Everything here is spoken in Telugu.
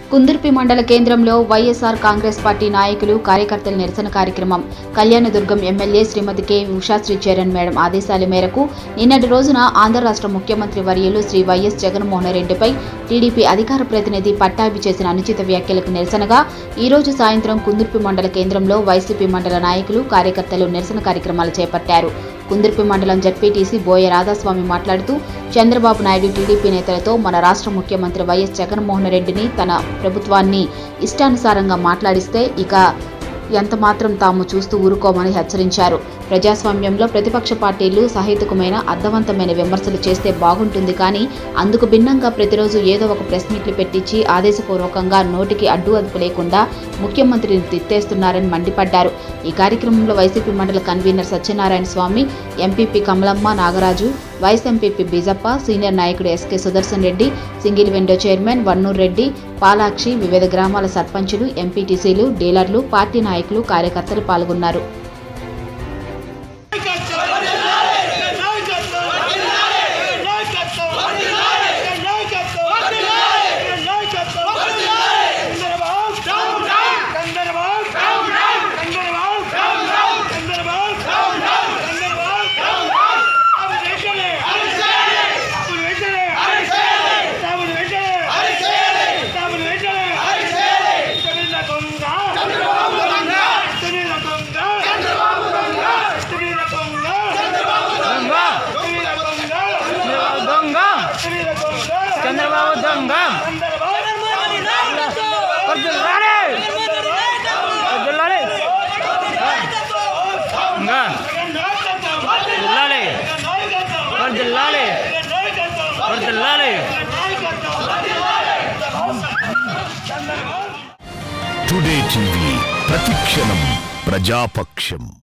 కుందుర్పి మండల కేంద్రంలో వైఎస్ఆర్ కాంగ్రెస్ పార్టీ నాయకులు కార్యకర్తల నిరసన కార్యక్రమం Kalyandurg MLA Srimathi K Ushashri Charan madam ఆదేశాల మేరకు నిన్నటి రోజున ఆంధ్ర రాష్ట్ర ముఖ్యమంత్రి వర్యులు శ్రీ వైఎస్ జగన్మోహన్ రెడ్డిపై టీడీపీ అధికార ప్రతినిధి పట్టాభి చేసిన అనుచిత వ్యాఖ్యలకు నిరసనగా ఈ రోజు సాయంత్రం కుందుర్పి మండల కేంద్రంలో వైసీపీ మండల నాయకులు కార్యకర్తలు నిరసన కార్యక్రమాలు చేపట్టారు కుందుర్పి మండలం జడ్పీటీసీ బోయ రాధాస్వామి మాట్లాడుతూ చంద్రబాబు నాయుడు టీడీపీ నేతలతో మన రాష్ట్ర ముఖ్యమంత్రి వైఎస్ జగన్మోహన్ రెడ్డిని తన ప్రభుత్వాన్ని ఇష్టానుసారంగా మాట్లాడిస్తే ఇక ఎంత మాత్రం తాము చూస్తూ ఊరుకోమని హెచ్చరించారు ప్రజాస్వామ్యంలో ప్రతిపక్ష పార్టీలు సహేతుకమైన అర్థవంతమైన విమర్శలు చేస్తే బాగుంటుంది కానీ అందుకు భిన్నంగా ప్రతిరోజు ఏదో ఒక ప్రెస్ మీట్లు పెట్టించి ఆదేశపూర్వకంగా నోటికి అడ్డు అదుపు లేకుండా ముఖ్యమంత్రిని తిట్టేస్తున్నారని మండిపడ్డారు ఈ కార్యక్రమంలో వైసీపీ మండల convener Satyanarayana Swamy MPP Kamalamma Nagaraju vice MPP Bijappa senior నాయకుడు SK Sudarshan Reddy single window chairman Vannur Reddy Palakshi వివిధ గ్రామాల సర్పంచులు ఎంపీటీసీలు డీలర్లు పార్టీ నాయకులు కార్యకర్తలు పాల్గొన్నారు దొంగ చంద్రబాబు దొంగ వర్ధిల్లాలి! వర్ధిల్లాలి! ఇంకా వర్ధిల్లాలి! వర్ధిల్లాలి! వర్ధిల్లాలి! టుడే టీవీ ప్రతిక్షణం ప్రజాపక్షం